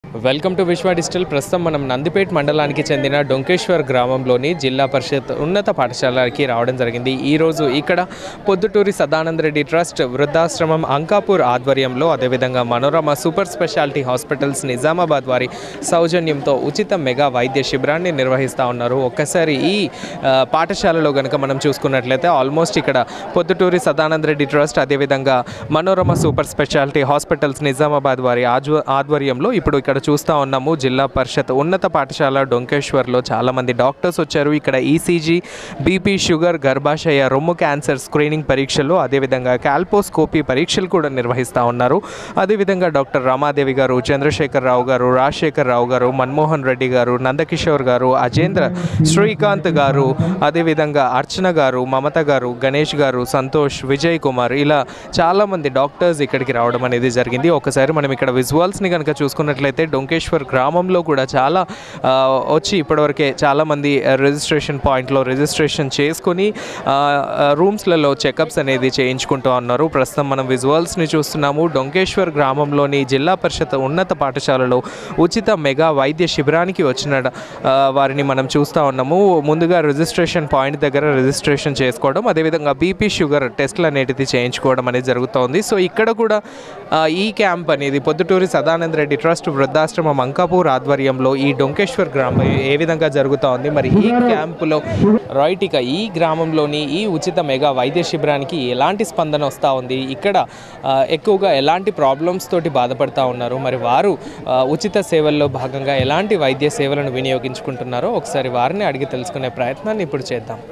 Welcome to విశ్వ digital ప్రస్తుతం మనం నందిపేట్ మండలానికి చెందిన డొంకేశ్వర్ గ్రామంలోని జిల్లా పరిషత్ ఉన్నత పాఠశాలకి రావడం జరిగింది ఈరోజు ఇక్కడ పొద్దుటూరి సదానంద రెడ్డి ట్రస్ట్ వృద్ధాశ్రమం అంకాపూర్ ఆధ్వర్యంలో అదేవిధంగా Manorama super speciality hospitals Nizamabad వారి సౌజన్యంతో ఉచిత మెగా వైద్య శిబిరాన్ని నిర్వహిస్తూ ఉన్నారు ఒక్కసారి ఈ ఆ, పాఠశాలలో కనుక మనం చూసుకున్నట్లయితే ఆల్మోస్ట్ ఇక్కడ పొద్దుటూరి సదానంద రెడ్డి ట్రస్ట్ అదేవిధంగా Manorama super speciality hospitals Nizamabad వారి ఆజ్వ ఆధ్వర్యంలో ఇప్పుడు ఇక్కడ చూస్తూ ఉన్నాము జిల్లా పరిషత్ ఉన్నత పాఠశాల డొంకేశ్వర్లో చాలామంది డాక్టర్స్ వచ్చారు ఇక్కడ ఈసీజీ బీపీ షుగర్ గర్భాశయ రొమ్ము క్యాన్సర్ స్క్రీనింగ్ పరీక్షలు అదేవిధంగా క్యాల్పోస్కోపీ పరీక్షలు కూడా నిర్వహిస్తూ ఉన్నారు అదేవిధంగా డాక్టర్ రామాదేవి గారు చంద్రశేఖర్ రావు గారు రాజశేఖర్ రావు గారు మన్మోహన్ రెడ్డి గారు నందకిషోర్ గారు అజేంద్ర శ్రీకాంత్ గారు అదేవిధంగా అర్చన గారు మమత గారు గణేష్ గారు సంతోష్ విజయ్ కుమార్ ఇలా చాలామంది డాక్టర్స్ ఇక్కడికి రావడం అనేది జరిగింది ఒకసారి మనం ఇక్కడ విజువల్స్ని కనుక చూసుకున్నట్లయితే డొంకేశ్వర్ గ్రామంలో కూడా చాలా ఆ, వచ్చి ఇప్పటివరకే చాలామంది రిజిస్ట్రేషన్ పాయింట్లో రిజిస్ట్రేషన్ చేసుకొని ఆ, ఆ, రూమ్స్లలో చెకప్స్ అనేది చేయించుకుంటూ ఉన్నారు ప్రస్తుతం మనం విజువల్స్ని చూస్తున్నాము డొంకేశ్వర్ గ్రామంలోని జిల్లా పరిషత్ ఉన్నత పాఠశాలలో ఉచిత మెగా వైద్య శిబిరానికి వచ్చిన ఆ, వారిని మనం చూస్తూ ఉన్నాము ముందుగా రిజిస్ట్రేషన్ పాయింట్ దగ్గర రిజిస్ట్రేషన్ చేసుకోవడం అదేవిధంగా బీపీ షుగర్ టెస్ట్లు అనేటిది చేయించుకోవడం అనేది జరుగుతోంది సో ఇక్కడ కూడా ఆ, ఈ క్యాంప్ అనేది పొద్దుటూరి సదానంద రెడ్డి ట్రస్ట్ వృద్ధాశ్రమం అంకాపూర్ ఆధ్వర్యంలో ఈ డొంకేశ్వర్ గ్రామం ఏ విధంగా జరుగుతూ ఉంది మరి ఈ క్యాంపులో రైట్ ఇక ఈ గ్రామంలోని ఈ ఉచిత మెగా వైద్య శిబిరానికి ఎలాంటి స్పందన వస్తూ ఉంది ఇక్కడ ఆ, ఎక్కువగా ఎలాంటి ప్రాబ్లమ్స్ తోటి బాధపడుతూ ఉన్నారు మరి వారు ఆ, ఉచిత సేవల్లో భాగంగా ఎలాంటి వైద్య సేవలను వినియోగించుకుంటున్నారో ఒకసారి వారిని అడిగి తెలుసుకునే ప్రయత్నాన్ని ఇప్పుడు చేద్దాం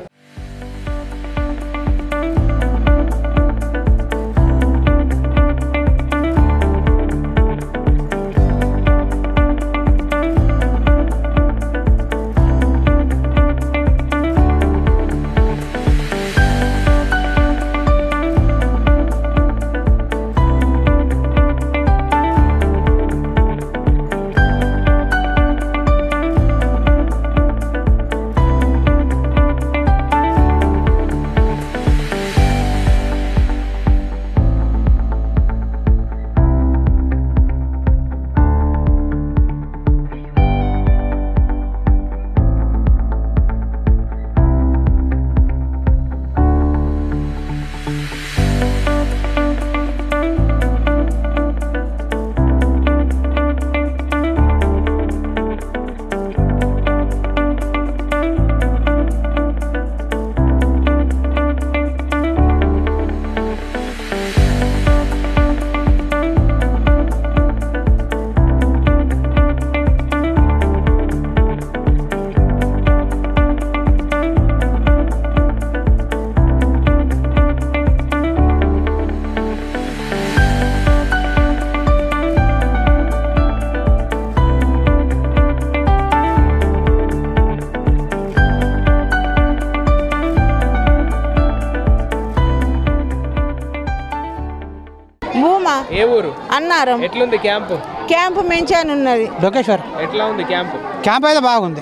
భూమా ఏ ఊరు అన్నారం ఎట్లుంది క్యాంపు క్యాంపు మెంచాను ఉన్నది డొకేశ్వర్ ఎట్లా ఉంది క్యాంపు క్యాంప్ అయితే బాగుంది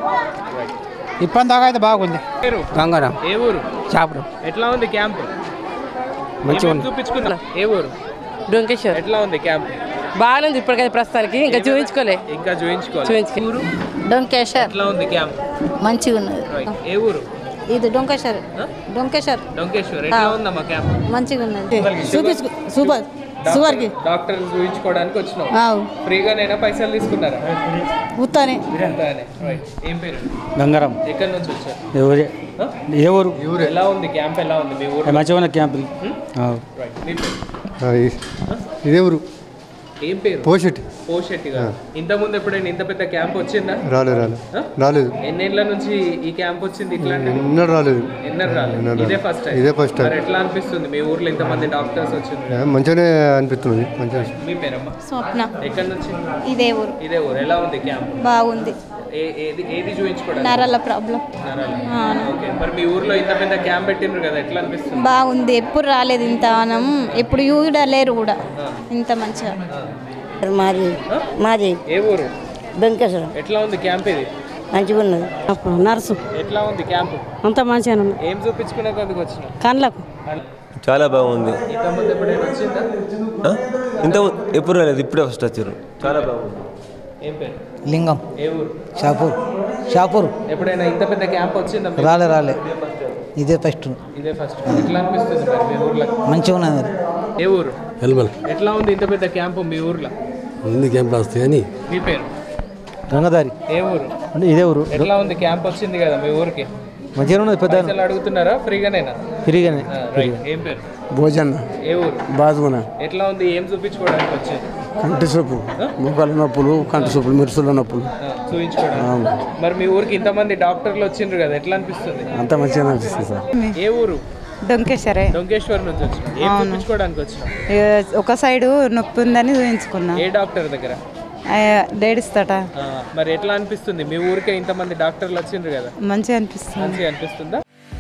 ఇప్పటి దాకా అయితే బాగుంది పేరు గంగారాం ఏ ఊరు చాపడం ఎట్లా ఉంది క్యాంపు మంచిగా ఏమేమి చూపించుకున్నా ఏ ఊరు డొంకేశ్వర్ ఎట్లా ఉంది క్యాంప్ బాగానే ఉంది ఇప్పటికైతే ప్రస్తుతానికి ఇంకా చూపించుకోలే ఇంకా చూయించుకోవాలి చూయించుకో. ఊరు డొంకేశ్వర్ ఎట్లా ఉంది క్యాంప్ మంచిగా ఉన్నది రైట్. ఏ ఊరు ఇది డొంకేశ్వర్ ఆ? డొంకేశ్వర్ డొంకేశ్వర్ ఎట్లా ఉందమ్మా క్యాంప్ మంచిగా ఉన్నది చూపించుకో సూపర్ సువర్కి డాక్టర్ చూపించుకోవడానికి వచ్చినావు ఆవు ఫ్రీగానైనా పైసలు తీసుకున్నారా ఉత్తానే అంతానే. రైట్. ఏం పేరు గంగారాం ఎక్కడి నుంచి వచ్చారు ఎవరే ఆ? ఏ ఊరు ఎలా ఉంది క్యాంప్ ఎలా ఉంది మీ ఊరు మంచిగా ఉన్న క్యాంప్ రైట్. మీ పేరు ఆ, ఇ- ఇదే ఊరు ఏం పేరు పోషెట్టి పోషెట్టి గారు ఇంత ముందు ఎప్పుడైనా ఇంత పెద్ద క్యాంప్ వచ్చిందా రాలేదు రాలేదు ఆ? రాలేదు ఎన్నేళ్ల నుంచి ఈ క్యాంప్ వచ్చింది ఇట్లాంటి ఎన్నడూ రాలేదు ఎన్నర్ రాలేదు ఎన్నడూ ఇదే రాలేదు. ఫస్ట్ టైం ఇదే first time. మరి ఎట్లా అనిపిస్తుంది మీ ఊర్లో ఇంతమంది డాక్టర్స్ వచ్చింది ఆ, మంచిగానే అనిపిస్తుంది మంచిగా మీ పేరమ్మా స్వప్న ఎక్కడి నుంచి ఇదే ఊరు ఇదే ఊరు ఎలా ఉంది క్యాంప్ బాగుంది ఏ ఏది ఏది చూపించుకోవడానికి నరాల ప్రాబ్లం నరాలు. అవును. ఓకే మరి మీ ఊర్లో ఇంత పెద్ద క్యాంప్ పెట్టిండ్రు కదా ఎట్లా అనిపిస్తుంది బాగుంది ఎప్పుడు రాలేదు ఇంత మనం ఎప్పుడు చూడలేరు కూడా ఇంత మంచిగా మాది ఆ? మాది ఏ ఊరు డొంకేశ్వరం ఎట్లా ఉంది క్యాంప్ ఇది మంచిగా ఉన్నది నర్సు ఎట్లా ఉంది క్యాంప్ అంత మంచిగా ఉంది ఏం చూపించుకునేందుకు వచ్చినావు కళ్ళకు చాలా బాగుంది ఇంతమంది ఎప్పుడైనా వచ్చిందా ఆ? ఇంత ఎప్పుడు రాలేదు ఇప్పుడే ఫస్ట్ వచ్చారు చాలా బాగుంది ఏం పేరు లింగం ఏ ఊరు షాపూర్ షాపూర్ ఎప్పుడైనా ఇంత పెద్ద క్యాంప్ వచ్చిందా మీకు? రాలే రాలే ఇదే ఫస్ట్ ఇదే ఫస్ట్ ఇదే ఫస్ట్ ఎట్లా అనిపిస్తుంది మరి మీ ఊర్లో మంచిగా ఉన్నది అది ఏ ఊరు ఎల్మల్ ఎట్లా ఉంది ఇంత పెద్ద క్యాంపు మీ ఊర్లో ముందు క్యాంప్ వస్తాయి అని మీ పేరు గంగదారి ఏ ఊరు ఇదే ఊరు ఎట్లా ఉంది క్యాంప్ వచ్చింది కదా మీ ఊరికి మంచిగా ఉన్నది పెద్ద పైసలు అడుగుతున్నారా ఫ్రీగానేనా తిరిగానే ఆ, రైట్ ఏం పేరు భోజన్ ఏ ఊరు బాజున ఎట్లా ఉంది ఏం చూపించుకోవడానికి వచ్చేది కంటి సూపు మోకాల నొప్పులు కంటి సూపులు మిరుసుల నొప్పులు ఆ, చూపించుకోవడానికి మరి మీ ఊరికి ఇంతమంది డాక్టర్లు వచ్చిండ్రు కదా ఎట్లా అనిపిస్తుంది అంత మంచిగా అనిపిస్తుంది సార్ ఏ ఊరు డొంకేశ్వరే డొంకేశ్వర్ నుంచి వచ్చిన ఏం చూపించుకోవడానికి వచ్చిన ఏ- ఒక సైడు నొప్పి ఉందని చూపించుకున్నా ఏ డాక్టర్ దగ్గర డేడిస్తాట ఆ, మరి ఎట్లా అనిపిస్తుంది మీ ఊరికే ఇంతమంది డాక్టర్లు వచ్చిండ్రు కదా మంచిగా అనిపిస్తుంది మంచిగా అనిపిస్తుందా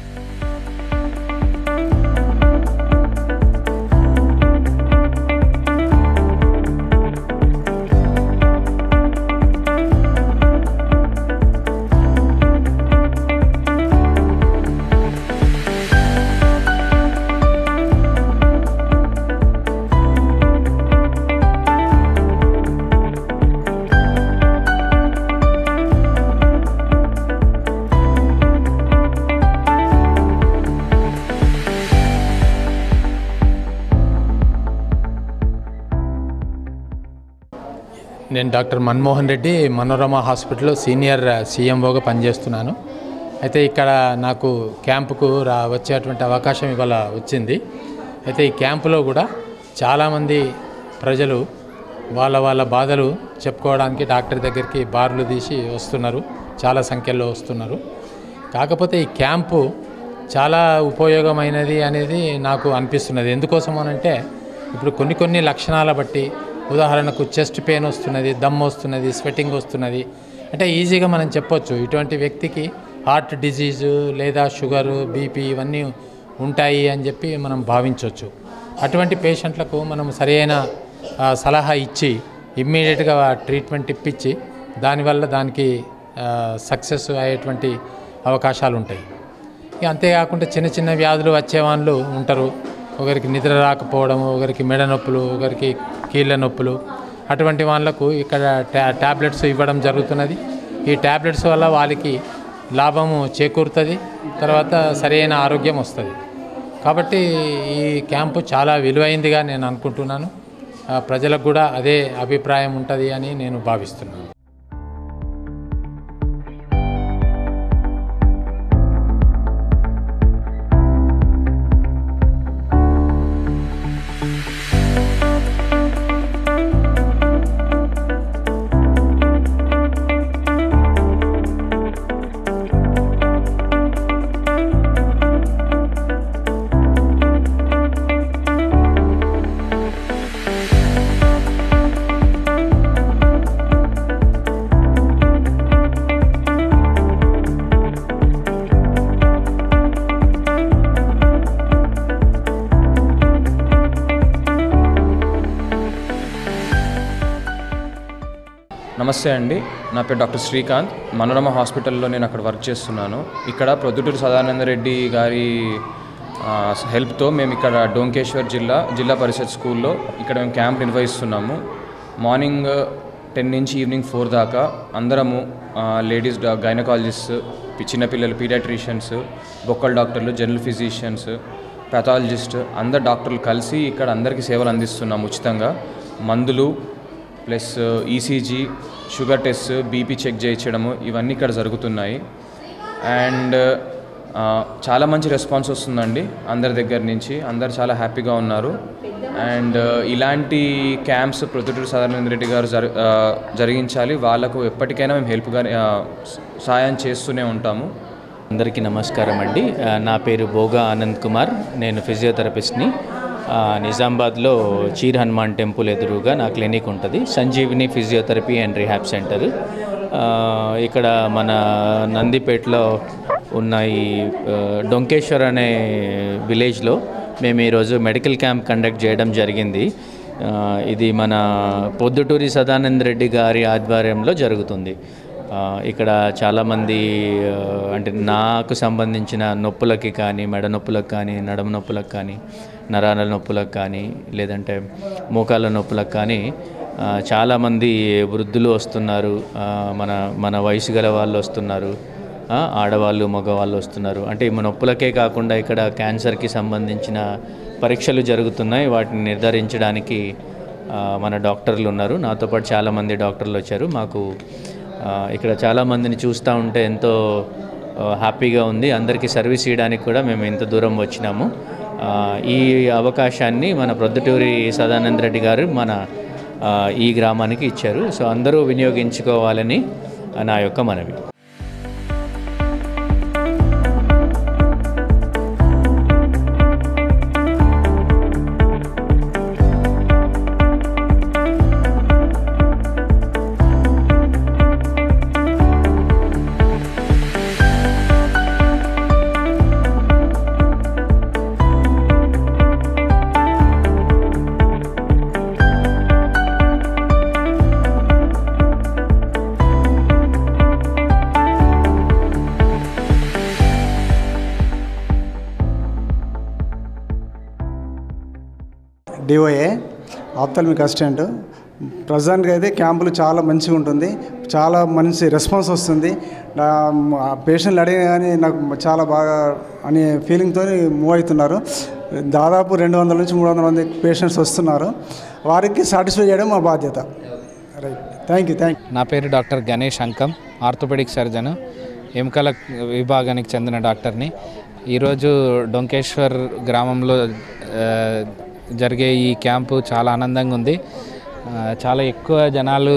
నేను డాక్టర్ మన్మోహన్ రెడ్డి మనోరమ హాస్పిటల్లో సీనియర్ సీఎంఓగా పనిచేస్తున్నాను అయితే ఇక్కడ నాకు క్యాంపుకు రా వచ్చేటువంటి అవకాశం ఇవాళ వచ్చింది అయితే ఈ క్యాంపులో కూడా చాలామంది ప్రజలు వాళ్ళ వాళ్ళ బాధలు చెప్పుకోవడానికి డాక్టర్ దగ్గరికి బార్లు తీసి వస్తున్నారు చాలా సంఖ్యలో వస్తున్నారు కాకపోతే ఈ క్యాంపు చాలా ఉపయోగమైనది అనేది నాకు అనిపిస్తున్నది ఎందుకోసం అనంటే ఇప్పుడు కొన్ని కొన్ని లక్షణాల బట్టి ఉదాహరణకు చెస్ట్ పెయిన్ వస్తున్నది దమ్ వస్తున్నది స్వెటింగ్ వస్తున్నది అంటే ఈజీగా మనం చెప్పొచ్చు ఇటువంటి వ్యక్తికి హార్ట్ డిజీజు లేదా షుగరు బీపీ ఇవన్నీ ఉంటాయి అని చెప్పి మనం భావించవచ్చు అటువంటి పేషెంట్లకు మనం సరైన ఆ, సలహా ఇచ్చి ఇమ్మీడియట్గా ట్రీట్మెంట్ ఇప్పించి దానివల్ల దానికి సక్సెస్ అయ్యేటువంటి అవకాశాలు ఉంటాయి ఇక అంతేకాకుండా చిన్న చిన్న వ్యాధులు వచ్చే వాళ్ళు ఉంటారు ఒకరికి నిద్ర రాకపోవడం ఒకరికి మెడ నొప్పులు ఒకరికి కీళ్ళ నొప్పులు అటువంటి వాళ్ళకు ఇక్కడ ట్యా ట్యాబ్లెట్స్ ఇవ్వడం జరుగుతున్నది ఈ ట్యాబ్లెట్స్ వల్ల వాళ్ళకి లాభము చేకూరుతుంది తర్వాత సరైన ఆరోగ్యం వస్తుంది కాబట్టి ఈ క్యాంపు చాలా విలువైందిగా నేను అనుకుంటున్నాను ఆ, ప్రజలకు కూడా అదే అభిప్రాయం ఉంటుంది అని నేను భావిస్తున్నాను నమస్తే అండి నా పేరు డాక్టర్ శ్రీకాంత్ మనోరమ హాస్పిటల్లో నేను అక్కడ వర్క్ చేస్తున్నాను ఇక్కడ ప్రొద్దుటూరు సదానంద రెడ్డి గారి ఆ, హెల్ప్తో మేము ఇక్కడ డోంకేశ్వర్ జిల్లా జిల్లా పరిషత్ స్కూల్లో ఇక్కడ మేము క్యాంప్ నిర్వహిస్తున్నాము మార్నింగ్ టెన్ నుంచి ఈవినింగ్ ఫోర్ దాకా అందరము లేడీస్ గైనకాలజిస్ట్ చిన్నపిల్లలు పీడియాట్రిషియన్స్ బొక్కల డాక్టర్లు జనరల్ ఫిజిషియన్స్ పెథాలజిస్ట్ అందరు డాక్టర్లు కలిసి ఇక్కడ అందరికీ సేవలు అందిస్తున్నాం ఉచితంగా మందులు plus ECG sugar test BP check చేయించడము ఇవన్నీ ఇక్కడ జరుగుతున్నాయి అండ్ ఆ, చాలా మంచి రెస్పాన్స్ వస్తుందండి అందరి దగ్గర నుంచి అందరు చాలా హ్యాపీగా ఉన్నారు అండ్ ఇలాంటి క్యాంప్స్ ప్రొద్దుటూరు సదానంద రెడ్డి గారు జరి ఆ, జరిగించాలి వాళ్ళకు ఎప్పటికైనా మేము హెల్ప్గా సాయం చేస్తూనే ఉంటాము అందరికీ నమస్కారం అండి ఆ, నా పేరు బోగా ఆనంద్ కుమార్ నేను ఫిజియోథెరపిస్ట్ని ఆ, నిజామాబాద్లో చీర్ హనుమాన్ టెంపుల్ ఎదురుగా నా క్లినిక్ ఉంటుంది Sanjeevini physiotherapy and rehab centre ఆ, ఇక్కడ మన నందిపేటలో ఉన్న ఈ ఆ, డొంకేశ్వర్ అనే విలేజ్లో మేము ఈరోజు మెడికల్ క్యాంప్ కండక్ట్ చేయడం జరిగింది ఆ, ఇది మన పొద్దుటూరి సదానంద రెడ్డి గారి ఆధ్వర్యంలో జరుగుతుంది ఆ, ఇక్కడ చాలామంది ఆ, అంటే నాకు సంబంధించిన నొప్పులకి కానీ మెడ నొప్పులకు కానీ నడుము నొప్పులకు కానీ నరాల నొప్పులకు కానీ లేదంటే మోకాళ్ళ నొప్పులకు కానీ ఆ, చాలామంది వృద్ధులు వస్తున్నారు ఆ, మన మన వయసు గల వాళ్ళు వస్తున్నారు ఆ, ఆడవాళ్ళు మగవాళ్ళు వస్తున్నారు అంటే ఈ నొప్పులకే కాకుండా ఇక్కడ క్యాన్సర్కి సంబంధించిన పరీక్షలు జరుగుతున్నాయి వాటిని నిర్ధారించడానికి ఆ, మన డాక్టర్లు ఉన్నారు నాతో పాటు చాలామంది డాక్టర్లు వచ్చారు మాకు ఆ, ఇక్కడ చాలామందిని చూస్తూ ఉంటే ఎంతో ఆ, హ్యాపీగా ఉంది అందరికీ సర్వీస్ ఇవ్వడానికి కూడా మేము ఇంత దూరం వచ్చినాము ఆ, ఈ అవకాశాన్ని మన ప్రొద్దుటూరి సదానంద రెడ్డి గారు మన ఆ, ఈ గ్రామానికి ఇచ్చారు సో అందరూ వినియోగించుకోవాలని నా యొక్క మనవి డిఓఏ ఆప్థల్మిక్ అసిస్టెంట్ ప్రజెంట్గా అయితే క్యాంపులు చాలా మంచిగా ఉంటుంది చాలా మంచి రెస్పాన్స్ వస్తుంది నా ఆ పేషెంట్లు అడిగిన కానీ నాకు చాలా బాగా అనే ఫీలింగ్తో మూవ్ అవుతున్నారు దాదాపు రెండు వందల నుంచి మూడు వందల మంది పేషెంట్స్ వస్తున్నారు వారికి సాటిస్ఫై చేయడం మా బాధ్యత రైట్ థ్యాంక్ యూ థ్యాంక్ నా పేరు doctor Ganesh Ankam orthopaedic surgeon ఎముకల విభాగానికి చెందిన డాక్టర్ని ఈరోజు డొంకేశ్వర్ గ్రామంలో ఆ, జరిగే ఈ క్యాంపు చాలా ఆనందంగా ఉంది ఆ, చాలా ఎక్కువ జనాలు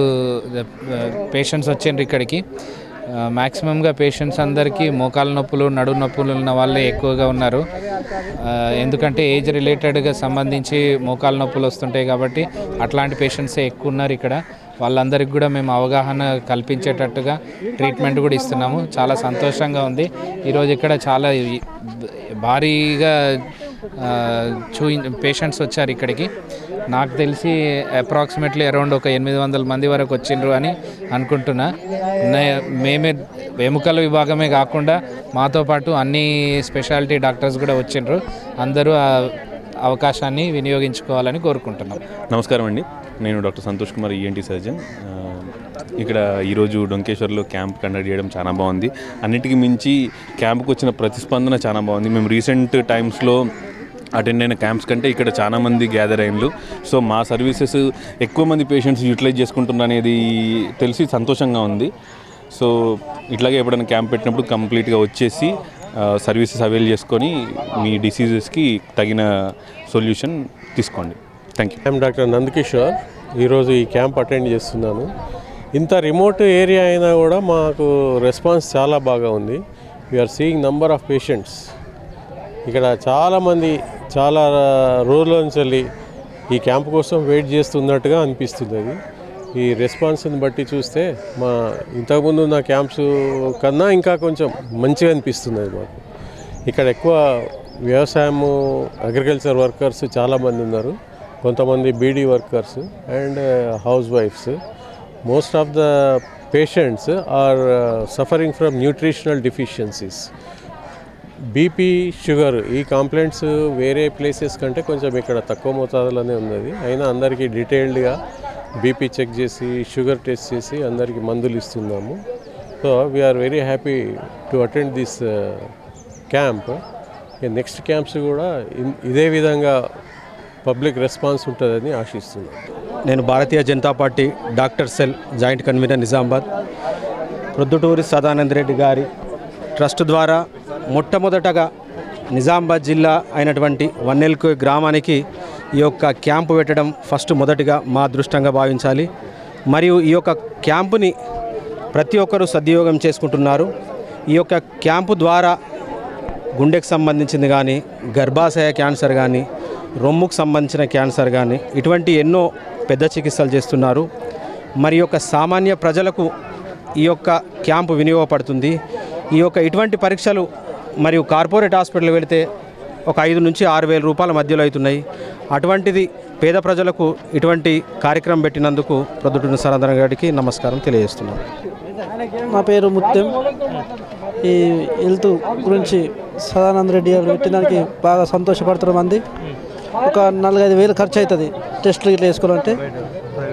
పేషెంట్స్ వచ్చిండ్రు ఇక్కడికి మ్యాక్సిమంగా పేషెంట్స్ అందరికీ మోకాల నొప్పులు నడుము నొప్పులు ఉన్న వాళ్ళే ఎక్కువగా ఉన్నారు ఆ, ఎందుకంటే ఏజ్ రిలేటెడ్గా సంబంధించి మోకాల నొప్పులు వస్తుంటాయి కాబట్టి అట్లాంటి పేషెంట్సే ఎక్కువ ఉన్నారు ఇక్కడ వాళ్ళందరికీ కూడా మేము అవగాహన కల్పించేటట్టుగా ట్రీట్మెంట్ కూడా ఇస్తున్నాము చాలా సంతోషంగా ఉంది ఈరోజు ఇక్కడ చాలా ఈ- భారీగా ఆ, చూయి పేషెంట్స్ వచ్చారు ఇక్కడికి నాకు తెలిసి అప్రాక్సిమేట్లీ అరౌండ్ ఒక ఎనిమిది వందల మంది వరకు వచ్చిండ్రు అని అనుకుంటున్నా నే- మేమే ఎముకల విభాగమే కాకుండా మాతో పాటు అన్ని స్పెషాలిటీ డాక్టర్స్ కూడా వచ్చిండ్రు అందరూ ఆ అవకాశాన్ని వినియోగించుకోవాలని కోరుకుంటున్నాం నమస్కారం అండి నేను doctor Santosh Kumar ENT surgeon ఆ, ఇక్కడ ఈరోజు డొంకేశ్వర్లో క్యాంప్ కండక్ట్ చేయడం చాలా బాగుంది అన్నిటికీ మించి క్యాంప్కి వచ్చిన ప్రతిస్పందన చాలా బాగుంది మేము రీసెంట్ టైమ్స్లో అటెండ్ అయిన క్యాంప్స్ కంటే ఇక్కడ చాలా మంది గ్యాదర్ అయినలు సో మా సర్వీసెస్ ఎక్కువ మంది పేషెంట్స్ యూటిలైజ్ చేసుకుంటున్నారు అనేది తెలిసి సంతోషంగా ఉంది సో ఇట్లాగే ఎప్పుడైనా క్యాంప్ పెట్టినప్పుడు కంప్లీట్గా వచ్చేసి సర్వీసెస్ అవైల్ చేసుకొని మీ డిసీజెస్కి తగిన సొల్యూషన్ తీసుకోండి thank you I'm doctor Nandakishore ఈరోజు ఈ క్యాంప్ అటెండ్ చేస్తున్నాను ఇంత రిమోట్ ఏరియా అయినా కూడా మాకు రెస్పాన్స్ చాలా బాగా ఉంది we're seeing number of patients ఇక్కడ చాలామంది చాలా రోజుల నుంచి వెళ్ళి ఈ క్యాంప్ కోసం వెయిట్ చేస్తున్నట్టుగా అనిపిస్తుంది అది ఈ రెస్పాన్స్ని బట్టి చూస్తే మా ఇంతకుముందు ఉన్న క్యాంప్స్ కన్నా ఇంకా కొంచెం మంచిగా అనిపిస్తుంది అది మాకు ఇక్కడ ఎక్కువ వ్యవసాయము అగ్రికల్చర్ వర్కర్స్ చాలామంది ఉన్నారు కొంతమంది బీడీ వర్కర్స్ అండ్ హౌస్ వైఫ్స్ most of the patients are suffering from nutritional deficiencies BP sugar ఈ కంప్లైంట్స్ వేరే ప్లేసెస్ కంటే కొంచెం ఇక్కడ తక్కువ మోతాదులోనే ఉన్నది అయినా అందరికీ డీటెయిల్డ్గా బీపీ చెక్ చేసి షుగర్ టెస్ట్ చేసి అందరికీ మందులు ఇస్తున్నాము so we're very happy to attend this camp next camps కూడా ఇన్- ఇదే విధంగా పబ్లిక్ రెస్పాన్స్ ఉంటుందని ఆశిస్తున్నాను నేను Bharatiya Janata Party doctor cell joint convener Nizamabad ప్రొద్దుటూరి Sadananda Reddy గారి ట్రస్ట్ ద్వారా మొట్టమొదటగా నిజామాబాద్ జిల్లా అయినటువంటి వన్నెల్కు గ్రామానికి ఈ యొక్క క్యాంపు పెట్టడం ఫస్ట్ మొదటిగా మా అదృష్టంగా భావించాలి మరియు ఈ యొక్క క్యాంపుని ప్రతి ఒక్కరూ సద్వినియోగం చేసుకుంటున్నారు ఈ యొక్క క్యాంపు ద్వారా గుండెకు సంబంధించింది కానీ గర్భాశయ క్యాన్సర్ కానీ రొమ్ముకు సంబంధించిన క్యాన్సర్ కానీ ఇటువంటి ఎన్నో పెద్ద చికిత్సలు చేస్తున్నారు మరి యొక్క సామాన్య ప్రజలకు ఈ యొక్క క్యాంపు వినియోగపడుతుంది ఈ యొక్క ఇటువంటి పరీక్షలు మరియు కార్పొరేట్ హాస్పిటల్ వెళితే ఒక ఐదు నుంచి ఆరు వేల రూపాయల మధ్యలో అవుతున్నాయి అటువంటిది పేద ప్రజలకు ఇటువంటి కార్యక్రమం పెట్టినందుకు ప్రొద్దుటూరి సరంధర గారికి నమస్కారం తెలియజేస్తున్నాను నా పేరు ముత్యం ఈ హెల్త్ గురించి సదానంద రెడ్డి గారు పెట్టినానికి బాగా సంతోషపడుతున్న మంది ఒక నాలుగైదు వేలు ఖర్చు అవుతుంది టెస్టులు ఇట్లా వేసుకోవాలంటే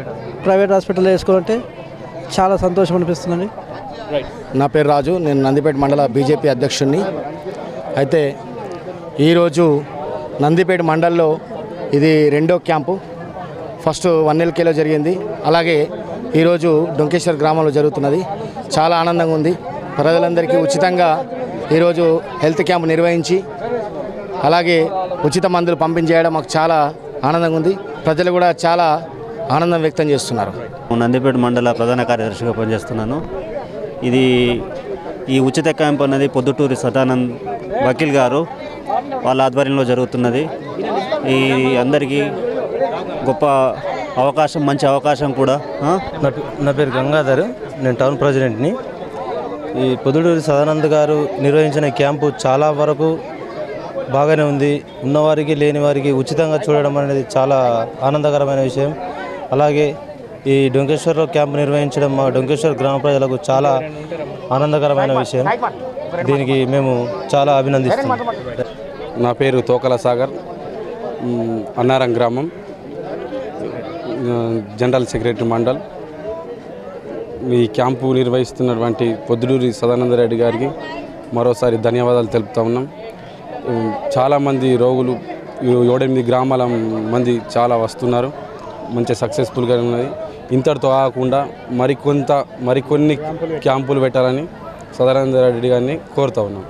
ప్రైవేట్ హాస్పిటల్ వేసుకోవాలంటే చాలా సంతోషం అనిపిస్తుందండి నా పేరు రాజు నేను నందిపేట మండల బీజేపీ అధ్యక్షుడిని అయితే ఈరోజు నందిపేట మండల్లో ఇది రెండో క్యాంపు ఫస్ట్ వన్ ఎల్కేలో జరిగింది అలాగే ఈరోజు డొంకేశ్వర్ గ్రామంలో జరుగుతున్నది చాలా ఆనందంగా ఉంది ప్రజలందరికీ ఉచితంగా ఈరోజు హెల్త్ క్యాంప్ నిర్వహించి అలాగే ఉచిత మందులు పంపించేయడం మాకు చాలా ఆనందంగా ఉంది ప్రజలు కూడా చాలా ఆనందం వ్యక్తం చేస్తున్నారు నందిపేట మండల ప్రధాన కార్యదర్శిగా పనిచేస్తున్నాను ఇది ఈ ఉచిత క్యాంప్ అనేది పొద్దుటూరి సదానంద్ వకీల్ గారు వాళ్ళ ఆధ్వర్యంలో జరుగుతున్నది ఈ అందరికీ గొప్ప అవకాశం మంచి అవకాశం కూడా ఆ? నా పే- నా పేరు గంగాధర్ నేను టౌన్ ప్రెసిడెంట్ని ఈ పొద్దుటూరి సదానంద్ గారు నిర్వహించిన క్యాంపు చాలా వరకు బాగానే ఉంది ఉన్నవారికి లేని వారికి ఉచితంగా చూడడం అనేది చాలా ఆనందకరమైన విషయం అలాగే ఈ డొంకేశ్వర్లో క్యాంపు నిర్వహించడం మా డొంకేశ్వర్ గ్రామ ప్రజలకు చాలా ఆనందకరమైన విషయం దీనికి మేము చాలా అభినందిస్తున్నాం నా పేరు తోకల సాగర్ మ్, అన్నారం గ్రామం ఆ, జనరల్ సెక్రటరీ మండల్ ఈ క్యాంపు నిర్వహిస్తున్నటువంటి పొద్దుటూరి సదానందరెడ్డి గారికి మరోసారి ధన్యవాదాలు తెలుపుతా ఉన్నాం ఉమ్, చాలామంది రోగులు ఈ ఏడెనిమిది గ్రామాల మంది చాలా వస్తున్నారు మంచి సక్సెస్ఫుల్గా ఉన్నది ఇంతటితో కాకుండా మరికొంత మరికొన్ని క్యాంపులు పెట్టాలని సదానందరెడ్డి గారిని కోరుతా ఉన్నాం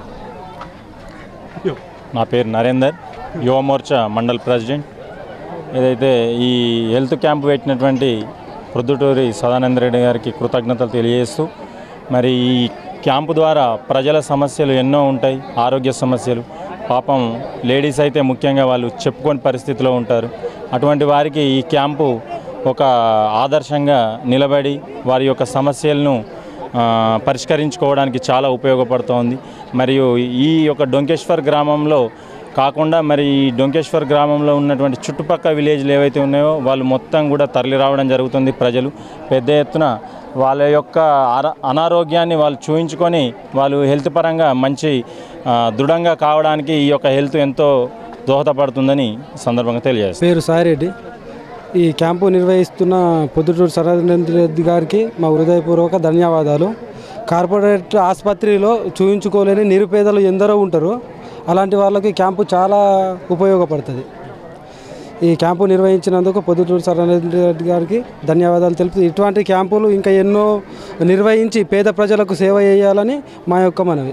నా పేరు నరేందర్ యువ మోర్చా మండల్ ప్రెసిడెంట్ ఏదైతే ఈ హెల్త్ క్యాంప్ పెట్టినటువంటి ప్రొద్దుటూరి సదానంద రెడ్డి గారికి కృతజ్ఞతలు తెలియజేస్తూ మరి ఈ క్యాంపు ద్వారా ప్రజల సమస్యలు ఎన్నో ఉంటాయి ఆరోగ్య సమస్యలు పాపం లేడీస్ అయితే ముఖ్యంగా వాళ్ళు చెప్పుకొని పరిస్థితిలో ఉంటారు అటువంటి వారికి ఈ క్యాంపు ఒక ఆదర్శంగా నిలబడి వారి యొక్క సమస్యలను ఆ, పరిష్కరించుకోవడానికి చాలా ఉపయోగపడుతోంది మరియు ఈ యొక్క డొంకేశ్వర్ గ్రామంలో కాకుండా మరి ఈ డొంకేశ్వర్ గ్రామంలో ఉన్నటువంటి చుట్టుపక్కల విలేజ్లు ఏవైతే ఉన్నాయో వాళ్ళు మొత్తం కూడా తరలి రావడం జరుగుతుంది ప్రజలు పెద్ద ఎత్తున వాళ్ళ యొక్క ఆర- అనారోగ్యాన్ని వాళ్ళు చూయించుకొని వాళ్ళు హెల్త్ పరంగా మంచి ఆ, దృఢంగా కావడానికి ఈ యొక్క హెల్త్ ఎంతో దోహదపడుతుందని ఈ సందర్భంగా తెలియజేస్తాను పేరు సాయిరెడ్డి ఈ క్యాంపు నిర్వహిస్తున్న పొద్దుటూరు సరళేంద్ర రెడ్డి గారికి మా హృదయపూర్వక ధన్యవాదాలు కార్పొరేట్ ఆసుపత్రిలో చూయించుకోలేని నిరుపేదలు ఎందరో ఉంటారు అలాంటి వాళ్ళకి క్యాంపు చాలా ఉపయోగపడుతుంది ఈ క్యాంపు నిర్వహించినందుకు పొద్దుటూరు సరళేంద్ర రెడ్డి గారికి ధన్యవాదాలు తెలుపుతూ ఇటువంటి క్యాంపులు ఇంకా ఎన్నో నిర్వహించి పేద ప్రజలకు సేవ చేయాలని మా యొక్క మనవి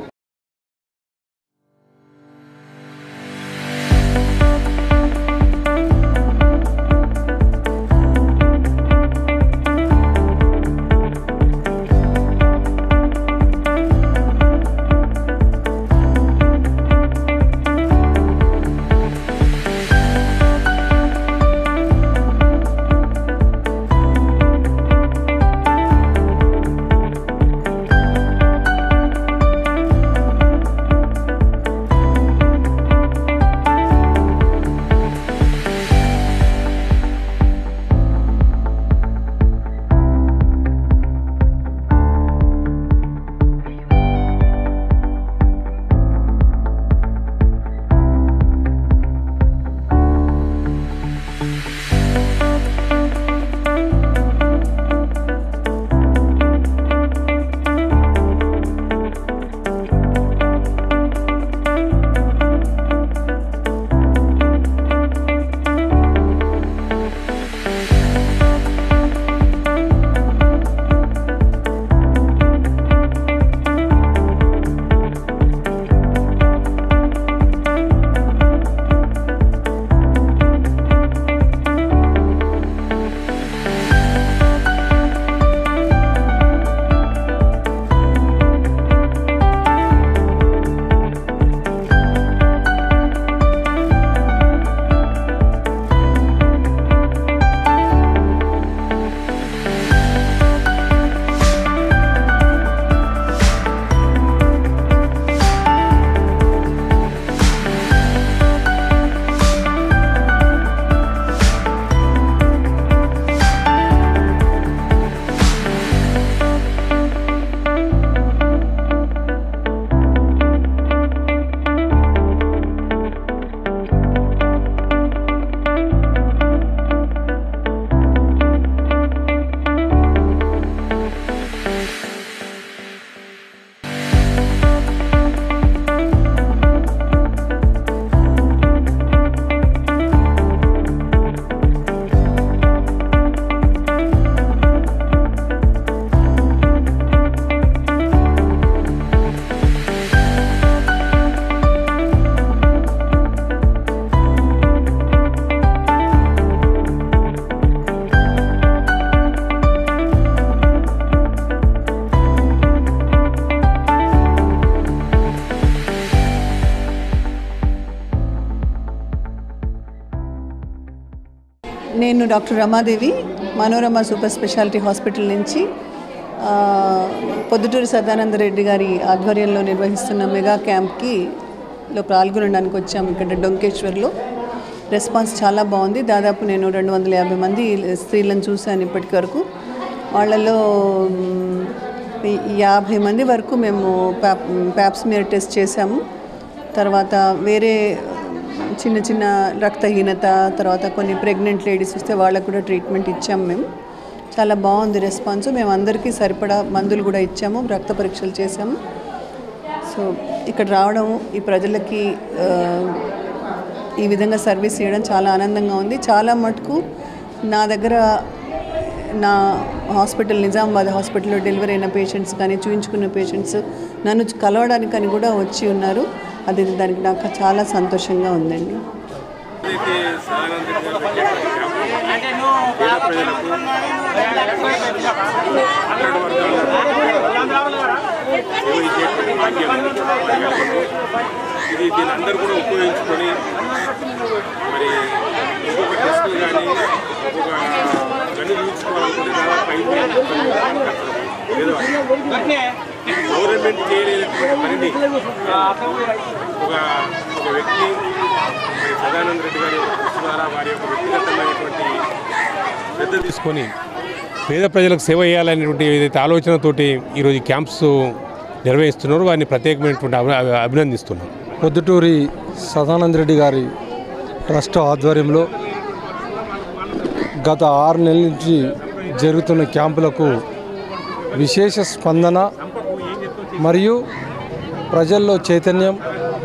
నేను doctor Ramadevi Manorama super speciality hospital నుంచి ఆ, పొద్దుటూరి సదానంద రెడ్డి గారి ఆధ్వర్యంలో నిర్వహిస్తున్న మెగా క్యాంప్కి లో పాల్గొనడానికి వచ్చాము ఇక్కడ డొంకేశ్వర్లో రెస్పాన్స్ చాలా బాగుంది దాదాపు నేను రెండు వందల యాభై మంది స్త్రీలను చూశాను ఇప్పటి వరకు వాళ్ళలో మ్, ఈ- యాభై మంది వరకు మేము ప్యాప్ ప్యాప్స్మియర్ టెస్ట్ చేశాము తర్వాత వేరే చిన్న చిన్న రక్తహీనత తర్వాత కొన్ని ప్రెగ్నెంట్ లేడీస్ వస్తే వాళ్ళకు కూడా ట్రీట్మెంట్ ఇచ్చాము మేము చాలా బాగుంది రెస్పాన్స్ మేము అందరికీ సరిపడా మందులు కూడా ఇచ్చాము రక్త పరీక్షలు చేశాము సో ఇక్కడ రావడం ఈ ప్రజలకి ఆ, ఈ విధంగా సర్వీస్ చేయడం చాలా ఆనందంగా ఉంది చాలా మటుకు నా దగ్గర నా హాస్పిటల్ నిజామాబాద్ హాస్పిటల్లో డెలివరీ అయిన పేషెంట్స్ కానీ చూయించుకున్న పేషెంట్స్ నన్ను కలవడానికని కూడా వచ్చి ఉన్నారు అది దానికి నాకు చాలా సంతోషంగా ఉందండి ఇది దీని అందరూ కూడా ఉపయోగించుకొని మరి ఇంకొక టెస్టులు కానీ ఇంకొక గని చూపించుకోవాలనుకుంటే దాదాపు ఐదు వేల ఏదో గవర్నమెంట్ చేయలేనటువంటి పనిని ఒక ఒక వ్యక్తి మరి సదానంద రెడ్డి గారి ద్వారా వారి యొక్క వ్యక్తిగతమైనటువంటి శ్రద్ధ తీసుకొని పేద ప్రజలకు సేవ చేయాలనేటువంటి ఏదైతే ఆలోచనతోటి ఈరోజు ఈ క్యాంప్స్ నిర్వహిస్తున్నారో వారిని ప్రత్యేకమైనటువంటి అభి- అభి- అభినందిస్తున్నాం పొద్దుటూరి సదానంద రెడ్డి గారి ట్రస్ట్ ఆధ్వర్యంలో గత ఆరు నెలల నుంచి జరుగుతున్న క్యాంపులకు విశేష స్పందన మరియు ప్రజల్లో చైతన్యం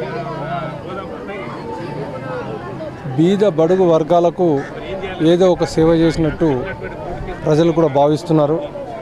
బీద బడుగు వర్గాలకు ఏదో ఒక సేవ చేసినట్టు ప్రజలు కూడా భావిస్తున్నారు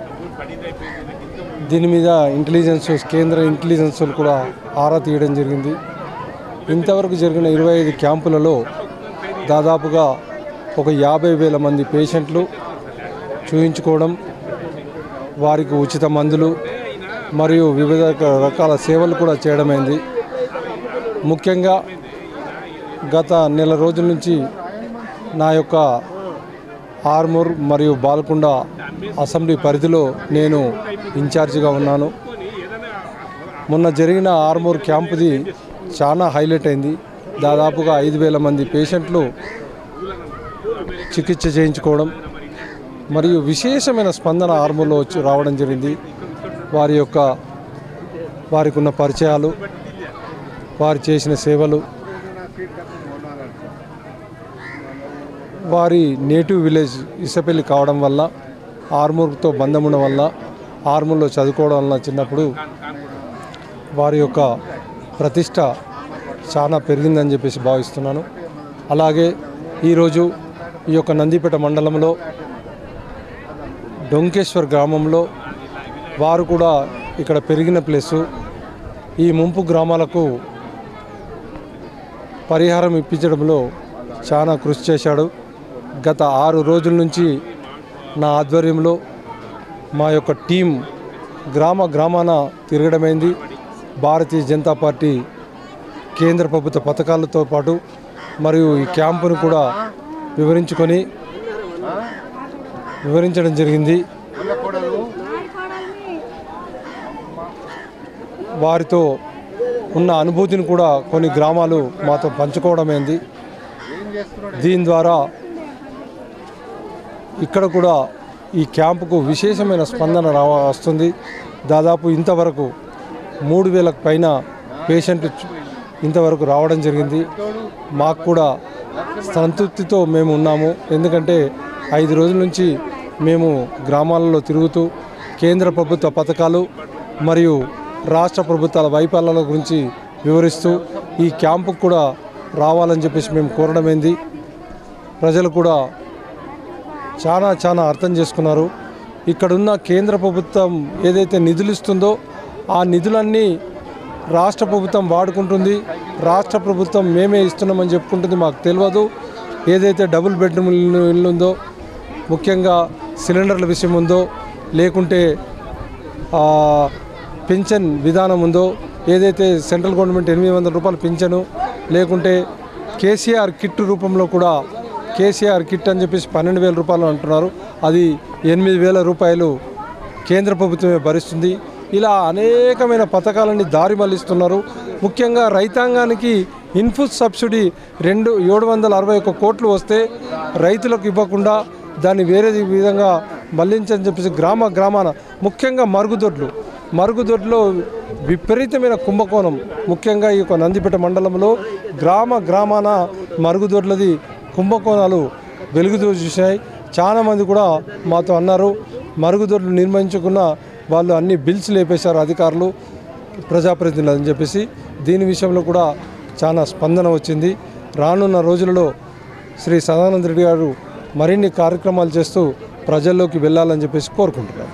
దీని మీద ఇంటెలిజెన్స్ కేంద్ర ఇంటెలిజెన్స్లు కూడా ఆరా తీయడం జరిగింది ఇంతవరకు జరిగిన ఇరవై ఐదు క్యాంపులలో దాదాపుగా ఒక యాభై వేల మంది పేషెంట్లు చూయించుకోవడం వారికి ఉచిత మందులు మరియు వివిధ రకాల సేవలు కూడా చేయడమైంది ముఖ్యంగా గత నెల రోజుల నుంచి నా యొక్క ఆర్మూర్ మరియు బాల్కొండ అసెంబ్లీ పరిధిలో నేను ఇన్ఛార్జిగా ఉన్నాను మొన్న జరిగిన ఆర్మూర్ క్యాంపుది చాలా హైలైట్ అయింది దాదాపుగా ఐదు వేల మంది పేషెంట్లు చికిత్స చేయించుకోవడం మరియు విశేషమైన స్పందన ఆర్మూర్లో వచ్చి రావడం జరిగింది వారి యొక్క వారికి ఉన్న పరిచయాలు వారు చేసిన సేవలు వారి నేటివ్ విలేజ్ ఇసపల్లి కావడం వల్ల ఆర్మూర్తో బంధం ఉండడం వల్ల ఆర్మూర్లో చదువుకోవడం వల్ల చిన్నప్పుడు వారి యొక్క ప్రతిష్ట చాలా పెరిగిందని చెప్పేసి భావిస్తున్నాను అలాగే ఈరోజు ఈ యొక్క నందిపేట మండలంలో డొంకేశ్వర్ గ్రామంలో వారు కూడా ఇక్కడ పెరిగిన ప్లేసు ఈ ముంపు గ్రామాలకు పరిహారం ఇప్పించడంలో చాలా కృషి చేశాడు గత ఆరు రోజుల నుంచి నా ఆధ్వర్యంలో మా యొక్క టీం గ్రామ గ్రామాన తిరగడమైంది భారతీయ జనతా పార్టీ కేంద్ర ప్రభుత్వ పథకాలతో పాటు మరియు ఈ క్యాంపును కూడా వివరించుకొని వివరించడం జరిగింది వారితో ఉన్న అనుభూతిని కూడా కొన్ని గ్రామాలు మాతో పంచుకోవడమైంది దీని ద్వారా ఇక్కడ కూడా ఈ క్యాంపుకు విశేషమైన స్పందన రా వస్తుంది దాదాపు ఇంతవరకు మూడు వేలకు పైన పేషెంట్లు చు- ఇంతవరకు రావడం జరిగింది మాకు కూడా సంతృప్తితో మేము ఉన్నాము ఎందుకంటే ఐదు రోజుల నుంచి మేము గ్రామాలలో తిరుగుతూ కేంద్ర ప్రభుత్వ పథకాలు మరియు రాష్ట్ర ప్రభుత్వాల వైఫల్యాల గురించి వివరిస్తూ ఈ క్యాంపుకు కూడా రావాలని చెప్పేసి మేము కోరడమైంది ప్రజలు కూడా చాలా చాలా అర్థం చేసుకున్నారు ఇక్కడున్న కేంద్ర ప్రభుత్వం ఏదైతే నిధులు ఇస్తుందో ఆ నిధులన్నీ రాష్ట్ర ప్రభుత్వం వాడుకుంటుంది రాష్ట్ర ప్రభుత్వం మేమే ఇస్తున్నామని చెప్పుకుంటుంది మాకు తెలియదు ఏదైతే డబుల్ బెడ్రూమ్ ఇల్లు ఇల్లు ఉందో ముఖ్యంగా సిలిండర్ల విషయం ఉందో లేకుంటే ఆ, పింఛన్ విధానం ఉందో ఏదైతే సెంట్రల్ గవర్నమెంట్ ఎనిమిది వందల రూపాయలు పింఛను లేకుంటే కేసీఆర్ కిట్ రూపంలో కూడా కేసీఆర్ కిట్ అని చెప్పేసి పన్నెండు వేల రూపాయలు అంటున్నారు అది ఎనిమిది వేల రూపాయలు కేంద్ర ప్రభుత్వమే భరిస్తుంది ఇలా అనేకమైన పథకాలని దారి మళ్లిస్తున్నారు ముఖ్యంగా రైతాంగానికి ఇన్పుట్ సబ్సిడీ రెండు ఏడు వందల అరవై ఒక్క కోట్లు వస్తే రైతులకు ఇవ్వకుండా దాన్ని వేరే విధంగా మళ్లించని చెప్పేసి గ్రామ గ్రామాన ముఖ్యంగా మరుగుదొడ్లు మరుగుదొడ్లో విపరీతమైన కుంభకోణం ముఖ్యంగా ఈ యొక్క నందిపేట మండలంలో గ్రామ గ్రామాన మరుగుదొడ్లది కుంభకోణాలు వెలుగు చూశాయి చాలామంది కూడా మాతో అన్నారు మరుగుదొడ్లు నిర్మించుకున్న వాళ్ళు అన్ని బిల్స్ లేపేశారు అధికారులు ప్రజాప్రతినిధులు అని చెప్పేసి దీని విషయంలో కూడా చాలా స్పందన వచ్చింది రానున్న రోజులలో శ్రీ సదానంద రెడ్డి గారు మరిన్ని కార్యక్రమాలు చేస్తూ ప్రజల్లోకి వెళ్ళాలని చెప్పేసి కోరుకుంటున్నాను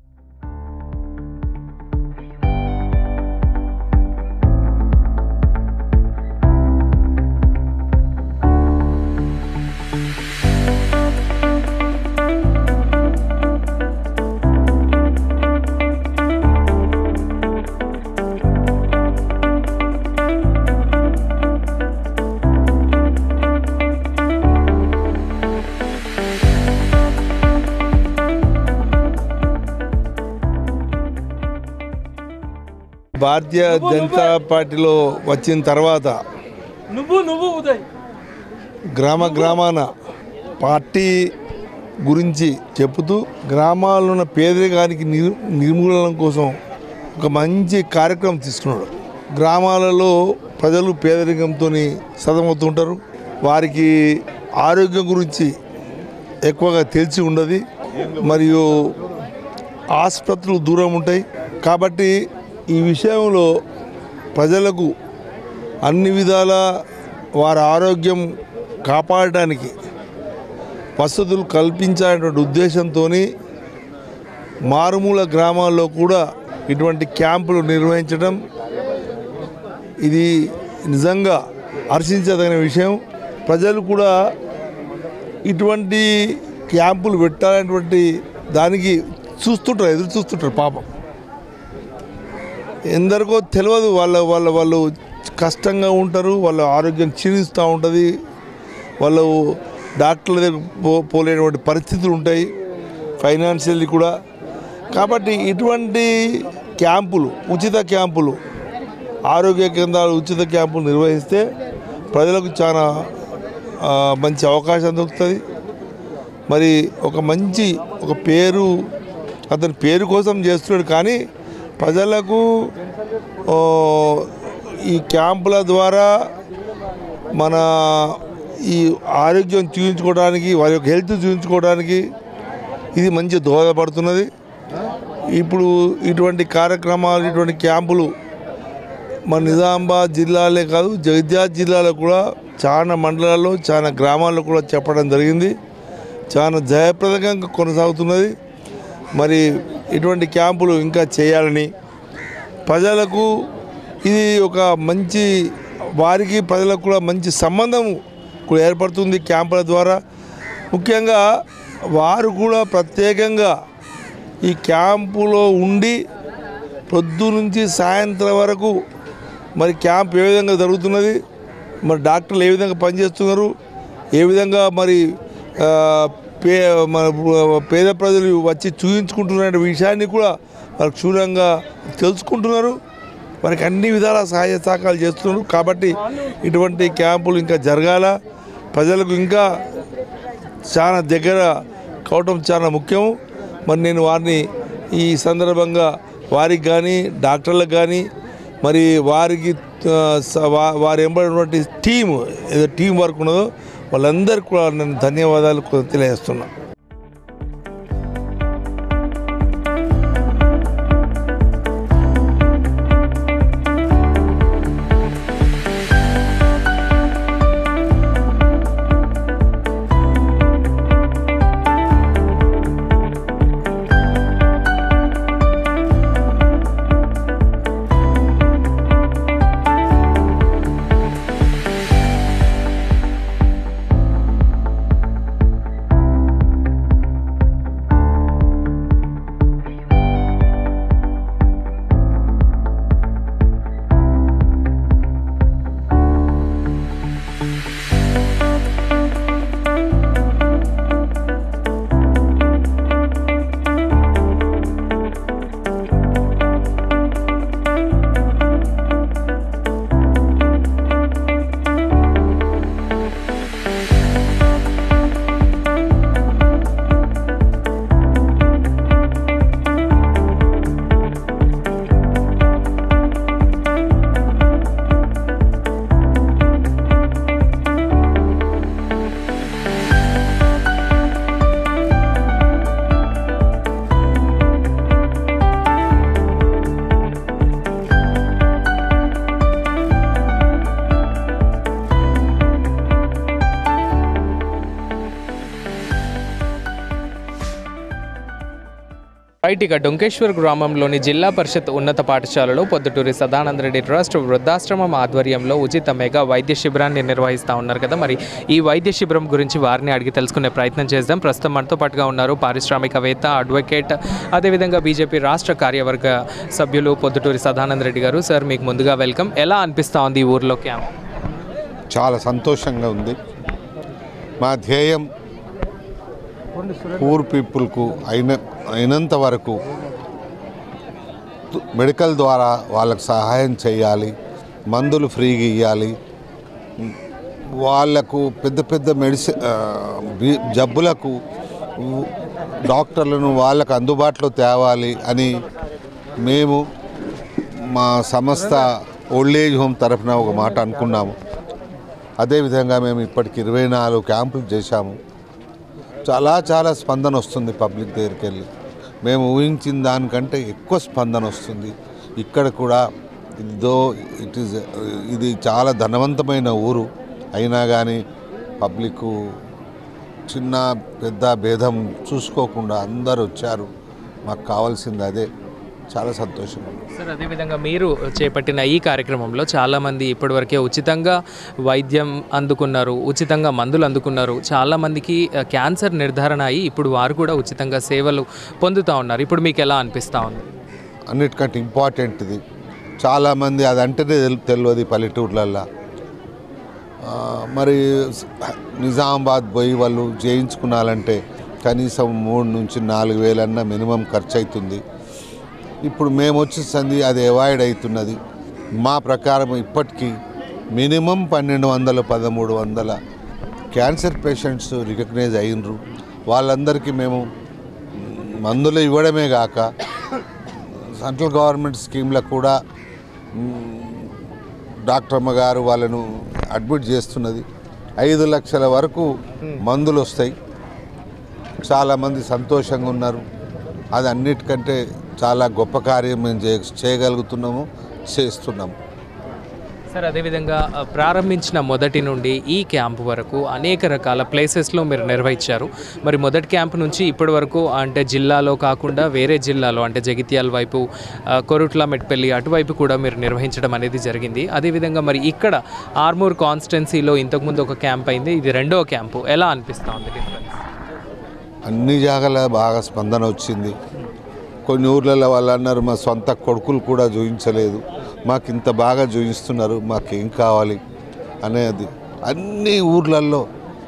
భారతీయ జనతా పార్టీలో వచ్చిన తర్వాత నువ్వు నువ్వు ఉదయ్ గ్రామ గ్రామాన పార్టీ గురించి చెబుతూ గ్రామాల్లో ఉన్న పేదరికానికి నిర్ నిర్మూలన కోసం ఒక మంచి కార్యక్రమం తీసుకున్నాడు గ్రామాలలో ప్రజలు పేదరికంతో సతమవుతుంటారు వారికి ఆరోగ్యం గురించి ఎక్కువగా తెలిసి ఉండదు మరియు ఆసుపత్రులు దూరం ఉంటాయి కాబట్టి ఈ విషయంలో ప్రజలకు అన్ని విధాల వారి ఆరోగ్యం కాపాడడానికి వసతులు కల్పించాలనేటువంటి ఉద్దేశంతో మారుమూల గ్రామాల్లో కూడా ఇటువంటి క్యాంపులు నిర్వహించడం ఇది నిజంగా హర్షించదగిన విషయం ప్రజలు కూడా ఇటువంటి క్యాంపులు పెట్టాలనేటువంటి దానికి చూస్తుంటారు ఎదురు చూస్తుంటారు పాపం ఎందరికో తెలియదు వాళ్ళ వాళ్ళ వాళ్ళు కష్టంగా ఉంటారు వాళ్ళ ఆరోగ్యం క్షీణిస్తూ ఉంటుంది వాళ్ళు డాక్టర్ల దగ్గర పో పోలేనటువంటి పరిస్థితులు ఉంటాయి ఫైనాన్షియల్లీ కూడా కాబట్టి ఇటువంటి క్యాంపులు ఉచిత క్యాంపులు ఆరోగ్య కేంద్రాలు ఉచిత క్యాంపులు నిర్వహిస్తే ప్రజలకు చాలా ఆ, మంచి అవకాశం దొరుకుతుంది మరి ఒక మంచి ఒక పేరు అతని పేరు కోసం చేస్తున్నాడు కానీ ప్రజలకు ఓ, ఈ క్యాంపుల ద్వారా మన ఈ ఆరోగ్యం చూపించుకోవడానికి వారి యొక్క హెల్త్ చూపించుకోవడానికి ఇది మంచి దోహదపడుతున్నది ఇప్పుడు ఇటువంటి కార్యక్రమాలు ఇటువంటి క్యాంపులు మన నిజామాబాద్ జిల్లాలే కాదు జగిత్యాల జిల్లాలో కూడా చాలా మండలాల్లో చాలా గ్రామాల్లో కూడా చెప్పడం జరిగింది చాలా జయప్రదంగా కొనసాగుతున్నది మరి ఇటువంటి క్యాంపులు ఇంకా చేయాలని ప్రజలకు ఇది ఒక మంచి వారికి ప్రజలకు కూడా మంచి సంబంధం కూడా ఏర్పడుతుంది క్యాంపుల ద్వారా ముఖ్యంగా వారు కూడా ప్రత్యేకంగా ఈ క్యాంపులో ఉండి పొద్దు నుంచి సాయంత్రం వరకు మరి క్యాంప్ ఏ విధంగా జరుగుతున్నది మరి డాక్టర్లు ఏ విధంగా పనిచేస్తున్నారు ఏ విధంగా మరి ఆ, పే మన పేద ప్రజలు వచ్చి చూపించుకుంటున్న విషయాన్ని కూడా వారు క్షుణ్ణంగా తెలుసుకుంటున్నారు వారికి అన్ని విధాల సహాయ సహకారాలు చేస్తున్నారు కాబట్టి ఇటువంటి క్యాంపులు ఇంకా జరగాల ప్రజలకు ఇంకా చాలా దగ్గర కావటం చాలా ముఖ్యం మరి నేను వారిని ఈ సందర్భంగా వారికి కానీ డాక్టర్లకు కానీ మరి వారికి ఆ, స- వా- వారి ఎంబడినటువంటి టీం ఏదో టీం వర్క్ ఉన్నదో వాళ్ళందరికీ కూడా నేను ధన్యవాదాలు తెలియజేస్తున్నాను రైట్ ఇక డొంకేశ్వర్ గ్రామంలోని జిల్లా పరిషత్ ఉన్నత పాఠశాలలో పొద్దుటూరి సదానందరెడ్డి ట్రస్ట్ వృద్ధాశ్రమం ఆధ్వర్యంలో ఉచిత మెగా వైద్య శిబిరాన్ని నిర్వహిస్తూ ఉన్నారు కదా మరి ఈ వైద్య శిబిరం గురించి వారిని అడిగి తెలుసుకునే ప్రయత్నం చేద్దాం ప్రస్తుతం మనతో పాటుగా ఉన్నారు పారిశ్రామికవేత్త అడ్వకేట్ అదేవిధంగా బీజేపీ రాష్ట్ర కార్యవర్గ సభ్యులు పొద్దుటూరి సదానందరెడ్డి గారు సార్ మీకు ముందుగా వెల్కమ్ ఎలా అనిపిస్తూ ఉంది ఈ ఊర్లో క్యాంప్ చాలా సంతోషంగా ఉంది మా ధ్యేయం పూర్ పీపుల్కు అయిన అయినంత వరకు తు- మెడికల్ ద్వారా వాళ్ళకు సహాయం చేయాలి మందులు ఫ్రీగా ఇవ్వాలి వాళ్లకు పెద్ద పెద్ద మెడిసి ఆ, బి- జబ్బులకు ఉ- డాక్టర్లను వాళ్ళకు అందుబాటులో తేవాలి అని మేము మా సంస్థ ఓల్డ్ ఏజ్ హోమ్ తరఫున ఒక మాట అనుకున్నాము అదేవిధంగా మేము ఇప్పటికి ఇరవై నాలుగు క్యాంపులు చేశాము చాలా చాలా స్పందన వస్తుంది పబ్లిక్ దగ్గరికి వెళ్ళి మేము ఊహించిన దానికంటే ఎక్కువ స్పందన వస్తుంది ఇక్కడ కూడా ఇదో ఇట్ ఈజ్ ఇది చాలా ధనవంతమైన ఊరు అయినా కానీ పబ్లిక్ చిన్న పెద్ద భేదం చూసుకోకుండా అందరు వచ్చారు మాకు కావాల్సింది అదే చాలా సంతోషం సార్ అదేవిధంగా మీరు చేపట్టిన ఈ కార్యక్రమంలో చాలామంది ఇప్పటివరకే ఉచితంగా వైద్యం అందుకున్నారు ఉచితంగా మందులు అందుకున్నారు చాలామందికి ఆ, క్యాన్సర్ నిర్ధారణ అయ్యి ఇప్పుడు వారు కూడా ఉచితంగా సేవలు పొందుతూ ఉన్నారు ఇప్పుడు మీకు ఎలా అనిపిస్తూ ఉంది అన్నిటికంటే ఇంపార్టెంట్ ఇది చాలామంది అది అంటేనే తెలు- తెలియదు ఈ పల్లెటూర్లల్లో ఆ, మరి స- నిజామాబాద్ పోయి వాళ్ళు చేయించుకున్నారంటే కనీసం మూడు నుంచి నాలుగు వేలన్నా మినిమం ఖర్చు అవుతుంది ఇప్పుడు మేము వచ్చేసింది అది అవాయిడ్ అవుతున్నది మా ప్రకారం ఇప్పటికీ మినిమం పన్నెండు వందలు పదమూడు వందల క్యాన్సర్ పేషెంట్స్ రికగ్నైజ్ అయినరు వాళ్ళందరికీ మేము మందులు ఇవ్వడమే కాక సెంట్రల్ గవర్నమెంట్ స్కీమ్లో కూడా మ్, డాక్టర్ అమ్మ గారు వాళ్ళను అడ్మిట్ చేస్తున్నది ఐదు లక్షల వరకు మందులు వస్తాయి చాలామంది సంతోషంగా ఉన్నారు అది అన్నిటికంటే చాలా గొప్ప కార్యం మేము చే చేయగలుగుతున్నాము చేస్తున్నాము సార్ అదేవిధంగా ఆ, ప్రారంభించిన మొదటి నుండి ఈ క్యాంప్ వరకు అనేక రకాల ప్లేసెస్లో మీరు నిర్వహించారు మరి మొదటి క్యాంప్ నుంచి ఇప్పటి వరకు అంటే జిల్లాలో కాకుండా వేరే జిల్లాలో అంటే జగిత్యాల వైపు ఆ, కొరుట్ల మెట్పల్లి అటువైపు కూడా మీరు నిర్వహించడం అనేది జరిగింది అదేవిధంగా మరి ఇక్కడ ఆర్మూర్ కాన్స్టెన్సీలో ఇంతకుముందు ఒక క్యాంప్ అయింది ఇది రెండో క్యాంపు ఎలా అనిపిస్తూ ఉంది డిఫరెన్స్ అన్ని జాగాల బాగా స్పందన వచ్చింది కొన్ని ఊర్లలో వాళ్ళు అన్నారు మా సొంత కొడుకులు కూడా చూపించలేదు మాకు ఇంత బాగా చూపిస్తున్నారు మాకేం కావాలి అనేది అన్ని ఊర్లలో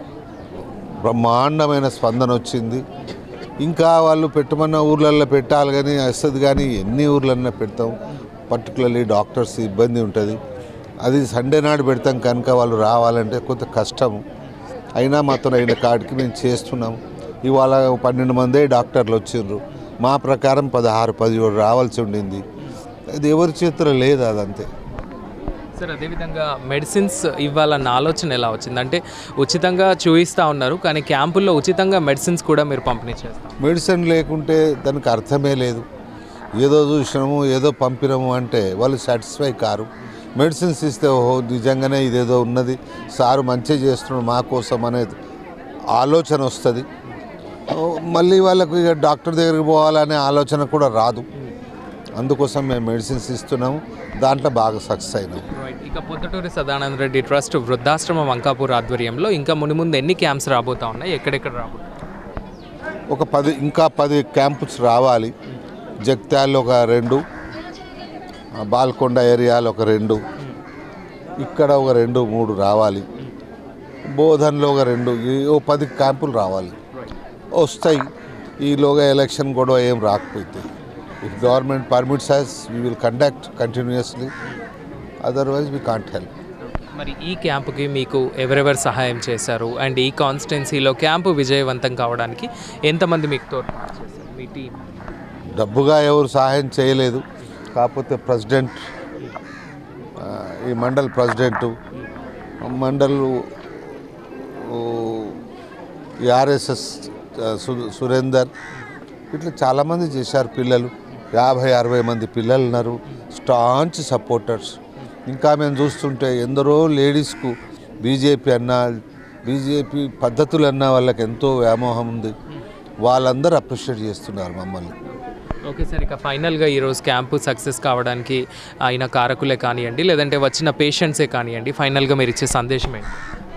బ్రహ్మాండమైన స్పందన వచ్చింది ఇంకా వాళ్ళు పెట్టమన్న ఊర్లలో పెట్టాలి కానీ వస్తుంది కానీ ఎన్ని ఊర్లన్నా పెడతాం పర్టికులర్లీ డాక్టర్స్ ఇబ్బంది ఉంటుంది అది సండే నాడు పెడతాం కనుక వాళ్ళు రావాలంటే కొంత కష్టము అయినా మాతో అయిన కాడికి మేము చేస్తున్నాము ఇవాళ పన్నెండు మందే డాక్టర్లు వచ్చిండ్రు మా ప్రకారం పదహారు పదిహేడు రావాల్సి ఉండింది అది ఎవరి చేతిలో లేదు అదంతే సార్ అదేవిధంగా మెడిసిన్స్ ఇవ్వాలన్న ఆలోచన ఎలా వచ్చింది అంటే ఉచితంగా చూయిస్తూ ఉన్నారు కానీ క్యాంపుల్లో ఉచితంగా మెడిసిన్స్ కూడా మీరు పంపిణీ చేస్తారు మెడిసిన్ లేకుంటే దానికి అర్థమే లేదు ఏదో చూసినాము ఏదో పంపినాము అంటే వాళ్ళు సాటిస్ఫై కారు మెడిసిన్స్ ఇస్తే ఓహో నిజంగానే ఇదేదో ఉన్నది సారు మంచిగా చేస్తున్నాడు మా కోసం అనేది ఆలోచన వస్తుంది ఓ, మళ్ళీ వాళ్ళకు ఇక డాక్టర్ దగ్గరికి పోవాలనే ఆలోచన కూడా రాదు అందుకోసం మేము మెడిసిన్స్ ఇస్తున్నాము దాంట్లో బాగా సక్సెస్ అయినాం రైట్ ఇక పొద్దుటూరి సదానంద రెడ్డి ట్రస్ట్ వృద్ధాశ్రమం అంకాపూర్ ఆధ్వర్యంలో ఇంకా మునిముందు ఎన్ని క్యాంప్స్ రాబోతా ఉన్నాయి ఎక్కడెక్కడ రాబోతాయి ఒక పది ఇంకా పది క్యాంప్స్ రావాలి జగిత్యాల్లో ఒక రెండు ఆ, బాల్కొండ ఏరియాలో ఒక రెండు ఇక్కడ ఒక రెండు మూడు రావాలి బోధన్లో ఒక రెండు ఈ ఓ పది క్యాంపులు రావాలి వస్తాయి ఈలోగా ఎలక్షన్ గొడవ ఏం రాకపోతే if government permits us we will conduct continuously otherwise we can't help మరి ఈ క్యాంపుకి మీకు ఎవరెవరు సహాయం చేశారు అండ్ ఈ కాన్స్టిట్యున్సీలో క్యాంపు విజయవంతం కావడానికి ఎంతమంది మీకు తోడ్పాటు చేశారు మీ టీం డబ్బుగా ఎవరు సహాయం చేయలేదు కాకపోతే ప్రెసిడెంట్ ఆ, ఈ మండల్ ప్రెసిడెంటు మండల్ ఊ, ఈ ఆర్ఎస్ఎస్ ఆ, సు- సురేందర్ ఇట్లా చాలామంది చేశారు పిల్లలు యాభై అరవై మంది పిల్లలు ఉన్నారు స్టాంచ్ సపోర్టర్స్ ఇంకా మేము చూస్తుంటే ఎందరో లేడీస్కు బీజేపీ అన్నా బీజేపీ పద్ధతులు అన్నా వాళ్ళకి ఎంతో వ్యామోహం ఉంది వాళ్ళందరూ అప్రిషియేట్ చేస్తున్నారు మమ్మల్ని ఓకే సార్ ఇక ఫైనల్గా ఈరోజు క్యాంపు సక్సెస్ కావడానికి అయిన కారకులే కానివ్వండి లేదంటే వచ్చిన పేషెంట్సే కానివ్వండి ఫైనల్గా మీరు ఇచ్చే సందేశం ఏంటి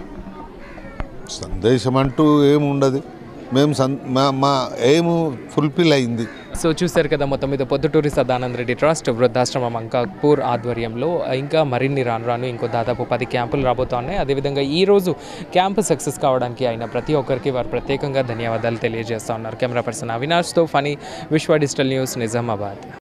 సందేశం అంటూ ఏముండదు మేము సన్ మా మా ఎయిమ్ ఫుల్ఫిల్ అయింది సో చూశారు కదా మొత్తం మీద పొద్దుటూరి సదానంద రెడ్డి ట్రస్ట్ వృద్ధాశ్రమం అంకాపూర్ ఆధ్వర్యంలో ఇంకా మరిన్ని రాను రాను ఇంకో దాదాపు పది క్యాంపులు రాబోతున్నాయి అదేవిధంగా ఈ రోజు క్యాంపు సక్సెస్ కావడానికి అయిన ప్రతి ఒక్కరికి వారు ప్రత్యేకంగా ధన్యవాదాలు తెలియజేస్తా ఉన్నారు కెమెరా పర్సన్ అవినాష్తో ఫనీ విశ్వ డిజిటల్ న్యూస్ నిజామాబాద్